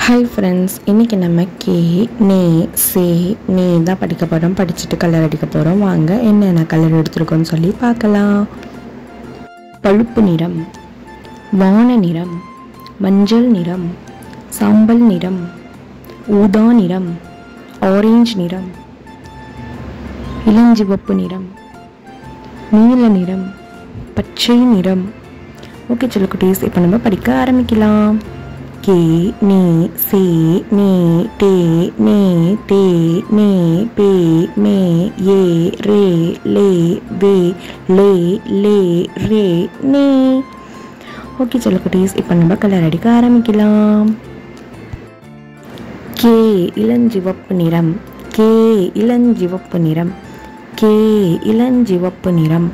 hi friends இன்றைக்கி நம்ம K நே சே நே தான் படிக்க போகிறோம் படிச்சுட்டு கலர் அடிக்க போகிறோம் வாங்க என்னென்ன கலர் எடுத்திருக்கோம்னு சொல்லி பார்க்கலாம் பழுப்பு நிறம் வான நிறம் மஞ்சள் நிறம் சாம்பல் நிறம் ஊதா நிறம் ஆரஞ்சு நிறம் இளஞ்சிவப்பு நிறம் நீல நிறம் பச்சை நிறம் ஓகே சொல்ல குட்டீஸ் இப்போ நம்ம படிக்க ஆரம்பிக்கலாம் கே நே சே நே டே நே தே நே பே மே ஏ ரே லே வே லே லே ரே நே ஓகே சொல்ல குட்டீஸ் இப்போ நம்ம கலர் அடிக்க ஆரம்பிக்கலாம் கே இளஞ்சிவப்பு நிறம் கே இளஞ்சிவப்பு நிறம் கே இளஞ்சிவப்பு நிறம்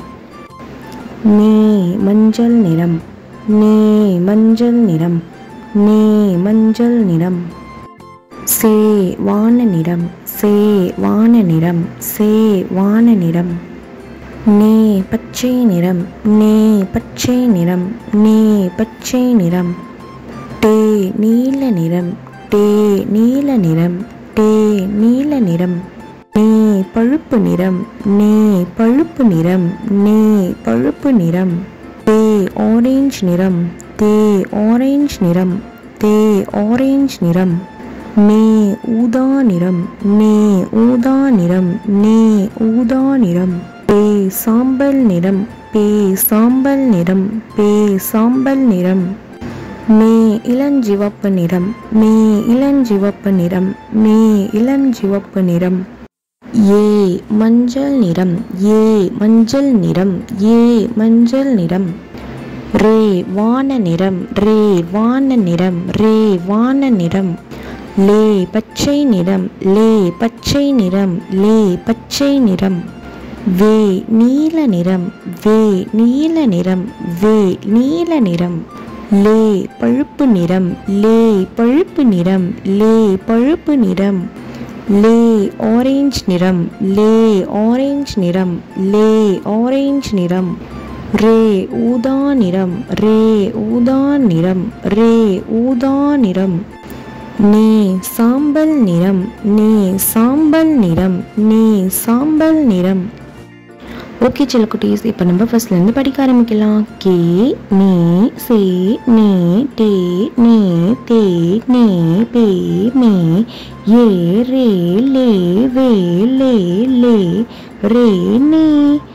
நே மஞ்சள் நிறம் நே மஞ்சள் நிறம் நே மஞ்சள் நிறம் சே வான நிறம் சே வான நிறம் சே வான நிறம் நே பச்சை நிறம் நே பச்சை நிறம் நே பச்சை நிறம் டே நீல நிறம் டே நீல நிறம் டே நீல நிறம் நே பழுப்பு நிறம் நே பழுப்பு நிறம் நே பழுப்பு நிறம் தே ஆரஞ்சு நிறம் தே ஆரஞ்சு நிறம் தே ஆரஞ்சு நிறம் நே ஊதா நிறம் நே ஊதா நிறம் நே ஊதா நிறம் பே சாம்பல் நிறம் பே சாம்பல் நிறம் பே சாம்பல் நிறம் மே இளஞ்சிவப்பு நிறம் மே இளஞ்சிவப்பு நிறம் மே இளஞ்சிவப்பு நிறம் ஏ மஞ்சள் நிறம் ஏ மஞ்சள் நிறம் ஏ மஞ்சள் நிறம் ரே வான நிறம் ரே வான நிறம் ரே வான நிறம் லே பச்சை நிறம் லே பச்சை நிறம் லே பச்சை நிறம் வே நீல நிறம் வே நீல நிறம் வே நீல நிறம் லே பழுப்பு நிறம் லே பழுப்பு நிறம் லே பழுப்பு நிறம் லே ஆரஞ்சு நிறம் லே ஆரஞ்சு நிறம் லே ஆரஞ்சு நிறம் ரே ஊதா நிறம் ரே ஊதா நிறம் ரே ஊதா நிறம் நே சாம்பல் நிறம் நே சாம்பல் நிறம் நே சாம்பல் நிறம் ஓகே செல்லக்குட்டீஸ் இப்போ நம்ம ஃபர்ஸ்ட்லேருந்து படிக்க ஆரம்பிக்கலாம் கே நே சே நே டே நே தே நே பே மே ஏ ரே லே வே லே லே ரே நே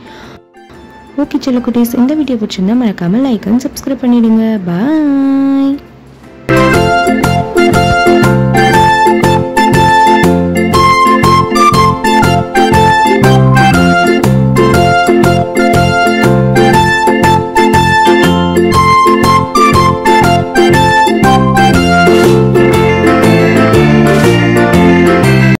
ஓகே செல்லக்குட்டீஸ் இந்த வீடியோ பிடிச்சிருந்தா மறக்காமல் லைக் அண்ட் சப்ஸ்கிரைப் பண்ணிடுங்க பாய்